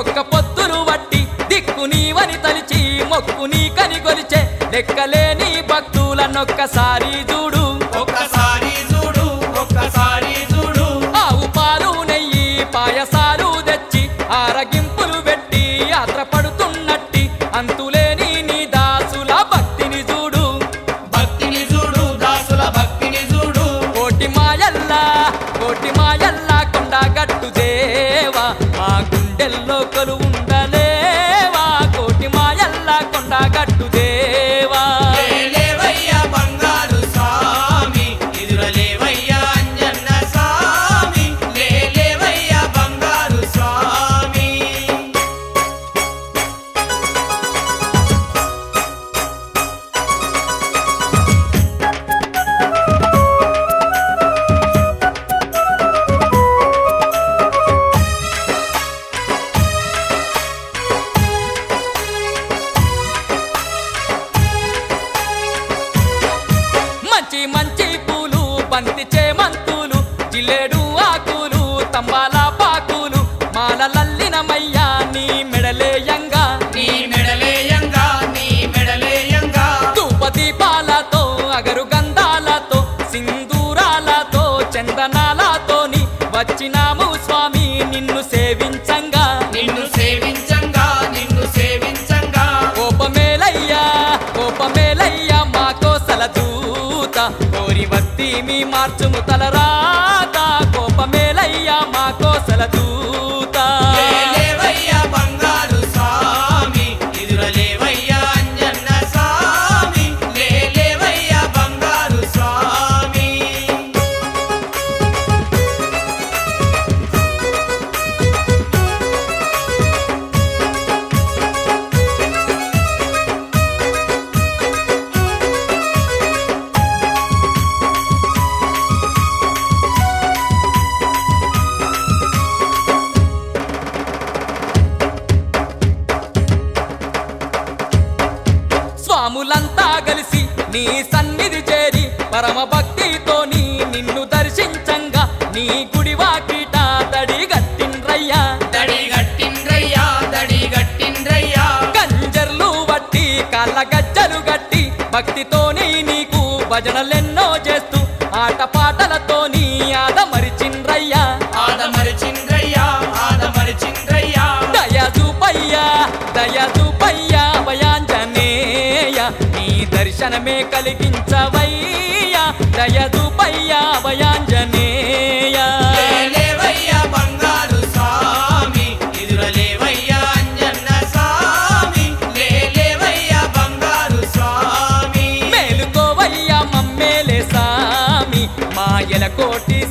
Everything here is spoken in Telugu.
ఒక్క పొత్తులు వట్టి దిక్కు నీవని తలిచి మొక్కు నీ కని గొలిచే లెక్కలేని భక్తులన్నొక్కసారి చూడు ఒక్కసారి చూడు ఒక్కసారి చూడు ఆవు పాలు నెయ్యి పాయసాలు తెచ్చి ఆరగింపులు పెట్టి యాత్ర పడుతున్నట్టి అంతులేని నీ దాసుల భక్తిని చూడు భక్తిని చూడు దాసుల భక్తిని చూడు కోటి మాయల్లా కోటి మాయల్లా కొండ గట్టు దేవా మా గుండెల్లో కొలువుండలేవా కోటి మాయల్లా కొండ గట్టు దేవా లేవయ్యా బంగారు స్వామి ఎదురలేవయ్యా అంజన్న స్వామి లేవయ్యా బంగారు స్వామి మంచి మంచి పూలు బంతి చేమంతులు జిల్లేడు ఆకులు తంబాల పాకులు మాలలల్లినమయ్యా నీ మెడలేయంగా నీ మెడలేయంగా నీ మెడలేయంగా ధూప దీపాలతో అగరు గంధాలతో సింధూరాలతో చందనాలతోని వచ్చినాము స్వామి నిన్ను సేవించంగా నిన్ను సేవించంగా నిన్ను సేవించంగా కోపమేలయ్యా కోపమేలయ్యా మా కోసల దూత కోరి వస్తీ మీ మార్చుము తలరాత కోపమేలయ్యా మా కోసల దూత లేవయ్యా బంగారు స్వామి ఎదురలేవయ్యా అంజన్న స్వామి లేవయ్యా బంగారు స్వామి స్వాములంతా కలిసి నీ సన్నిధి చేరి పరమ భక్తితోని నిన్ను దర్శించంగా నీ గుడి వాకిట తడి గట్టిండ్రయ్యా దడి గట్టిండ్రయ్యా దడి గట్టిండ్రయ్యా కంజర్లు వట్టి కాళ్ళ గజ్జలు గట్టి భక్తితోని నీకు భజనలెన్నో చేస్తూ ఆటపాటలతోని ఆదమరిచిండ్రయ్యా ఆదమరిచిండ్రయ్యా ఆదమరిచిండ్రయ్యా దయ చూపయ్యా దయ చూపయ్యా భయాంజనేయ నీ దర్శనమే కలిగించవయ్యా దయ చూపయ్యా భయాంజనేయ లేవయ్యా బంగారు స్వామి ఎదురలేవయ్యా అంజన్న స్వామి లేవయ్యా బంగారు స్వామి మేలుకోవయ్యా మమ్మేలే సామి మాయల కోటి